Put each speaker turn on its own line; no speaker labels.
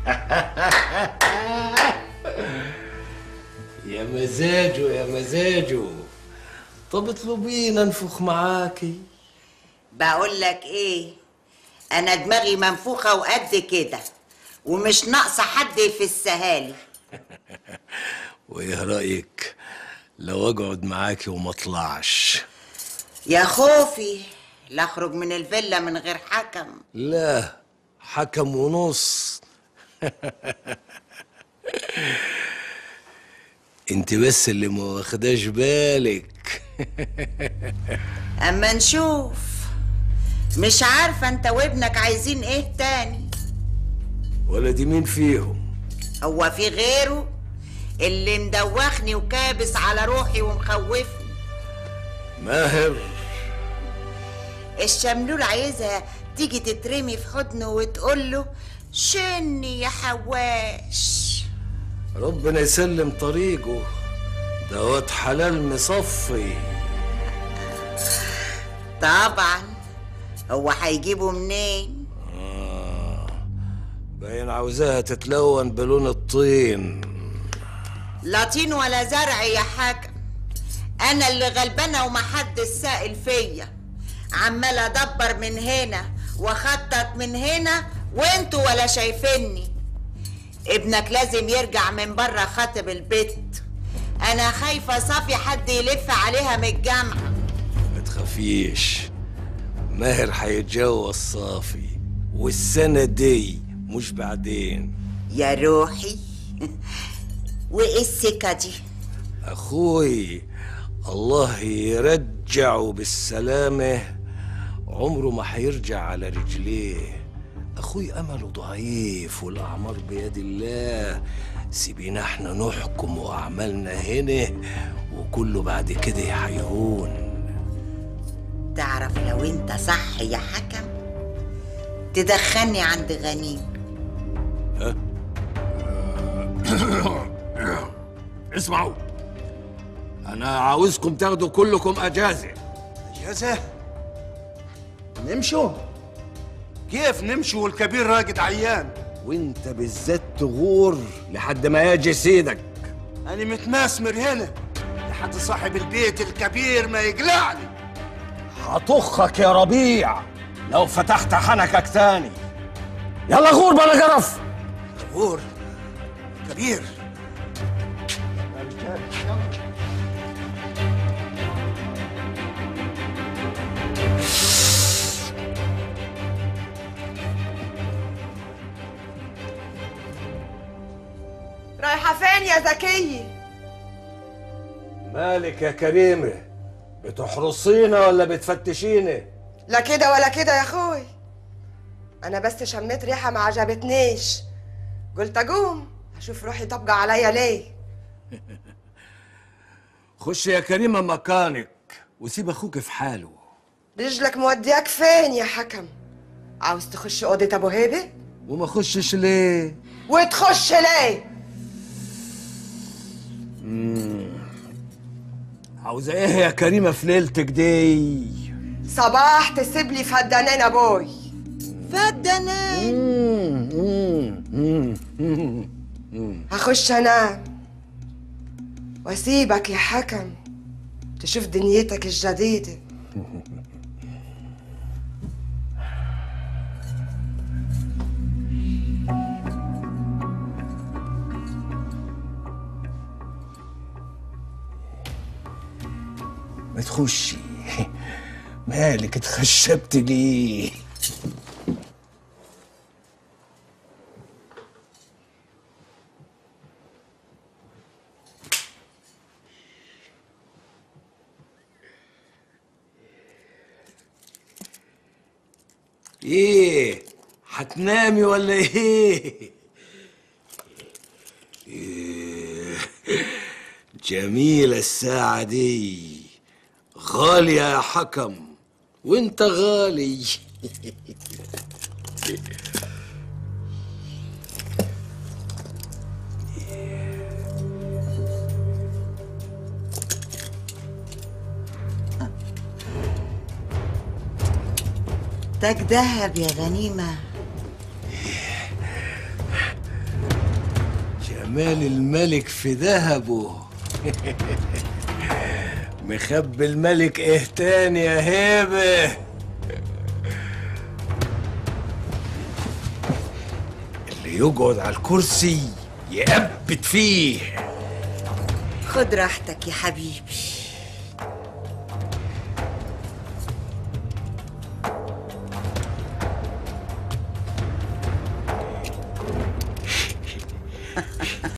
يا مزاجه يا مزاجه طب اطلبينا ننفخ معاكي
بقول لك ايه انا دماغي منفوخه وقد كده ومش ناقصه حد يفسها لي
وايه رايك لو اقعد معاكي وما اطلعش
يا خوفي لا اخرج من الفيلا من غير حكم
لا حكم ونص انت بس اللي ما واخداش بالك
اما نشوف مش عارفه انت وابنك عايزين ايه تاني
ولا دي مين فيهم
هو في غيره اللي مدوخني وكابس على روحي ومخوفني
ماهر
الشملول عايزها تيجي تترمي في حضنه وتقول له شني يا حواش
ربنا يسلم طريقه ده واد حلال مصفي
طبعا هو هيجيبه منين
باين عاوزاها تتلون بلون الطين
لا طين ولا زرع يا حاكم انا اللي غلبانه ومحدش سائل فيا عمال ادبر من هنا واخطط من هنا وانتوا ولا شايفيني ابنك لازم يرجع من بره خاطب البيت انا خايفه صافي حد يلف عليها من الجامعه
ما تخافيش ماهر هيتجوز صافي والسنة دي مش بعدين
يا روحي وايه السكه دي
أخوي الله يرجعه بالسلامة عمره ما هيرجع على رجليه أخوي أمله ضعيف والأعمار بيد الله سيبينا احنا نحكم وأعمالنا هنا وكله بعد كده هيهون
تعرف لو انت صح يا حكم تدخلني عند غنيم
اسمعوا أنا عاوزكم تاخدوا كلكم أجازة
اجازه نمشوا كيف نمشوا والكبير راقد عيان
وانت بالذات تغور لحد ما يجي سيدك
انا متماسمر هنا لحد صاحب البيت الكبير ما يقلعني
هطخك يا ربيع لو فتحت حنكك تاني يلا غور بلا قرف
غور كبير
رايحة فين يا زكية؟
مالك يا كريمة بتحرصينا ولا بتفتشينا
لا كده ولا كده يا اخوي انا بس شميت ريحة ما عجبتنيش قلت اقوم اشوف روحي طبقة عليا ليه
خش يا كريمة مكانك وسيب اخوك في حاله
رجلك مودياك فين يا حكم عاوز تخش اوضة ابو هيبة
وما خشش ليه
وتخش ليه
عاوزة ايه يا كريمة في ليلتك دي
صباح تسيب لي فدانين ابوي
فدنا
هخش انام واسيبك يا حكم تشوف دنيتك الجديدة
ما تخشي مالك اتخشبت ليه ايه هتنامي ولا ايه إيه، جميلة الساعة دي غالية يا حكم وانت غالي
تاج دهب يا غنيمة
جمال الملك في ذهبه مخبي الملك ايه تاني يا هيبه اللي يقعد على الكرسي يأبت فيه
خد راحتك يا حبيبي